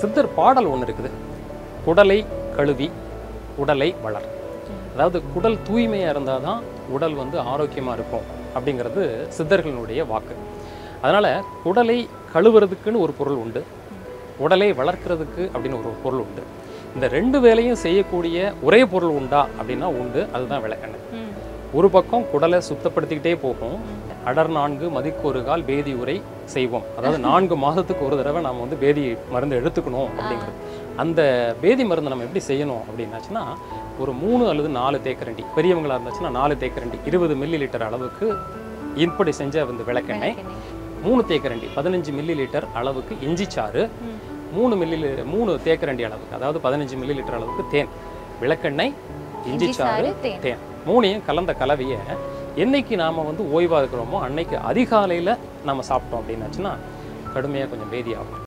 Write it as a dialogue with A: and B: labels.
A: சித்தர் பாடல் ஒன்று இருக்குது குடலை கழுவி உடலை வளர் அதாவது குடல் தூய்மையாக இருந்தால் தான் உடல் வந்து ஆரோக்கியமாக இருக்கும் அப்படிங்கிறது சித்தர்களுடைய வாக்கு அதனால் குடலை கழுவுறதுக்குன்னு ஒரு பொருள் உண்டு உடலை வளர்க்கறதுக்கு அப்படின்னு ஒரு பொருள் உண்டு இந்த ரெண்டு வேலையும் செய்யக்கூடிய ஒரே பொருள் உண்டா அப்படின்னா உண்டு அதுதான் விளக்கெண்ணெய்
B: ம்.
A: ஒரு பக்கம் குடலை சுத்தப்படுத்திக்கிட்டே போகும் அடர் நான்கு மதிக்கொரு கால் பேதி உரை செய்வோம் அதாவது நான்கு மாதத்துக்கு ஒரு தடவை நாம் வந்து பேதி மருந்து எடுத்துக்கணும் அப்படிங்கிறது அந்த பேதி மருந்து நம்ம எப்படி செய்யணும் அப்படின்னாச்சுன்னா ஒரு மூணு அல்லது நாலு தேக்கரண்டி பெரியவங்களா இருந்துச்சுன்னா நாலு தேக்கரண்டி இருபது மில்லி லிட்டர் அளவுக்கு இப்படி செஞ்ச வந்து விளக்கெண்ணெய் மூணு தேக்கரண்டி பதினஞ்சு மில்லி லிட்டர் அளவுக்கு இஞ்சி சாறு
B: ம்.
A: மூணு மில்லி மூணு தேக்கரண்டி அளவுக்கு அதாவது பதினஞ்சு மில்லி லிட்டர் அளவுக்கு தேன் விளக்கெண்ணெய் இஞ்சி
B: இஞ்சி
A: சாறு
B: சாறு, தேன்.
A: தேன் மூணையும் கலந்த கலவையை என்னைக்கு நாம் வந்து ஓய்வாக இருக்கிறோமோ அன்னைக்கு அதிகாலையில் நம்ம சாப்பிட்டோம் அப்படின்னாச்சுன்னா கடுமையாக கொஞ்சம் பேதி ஆகும்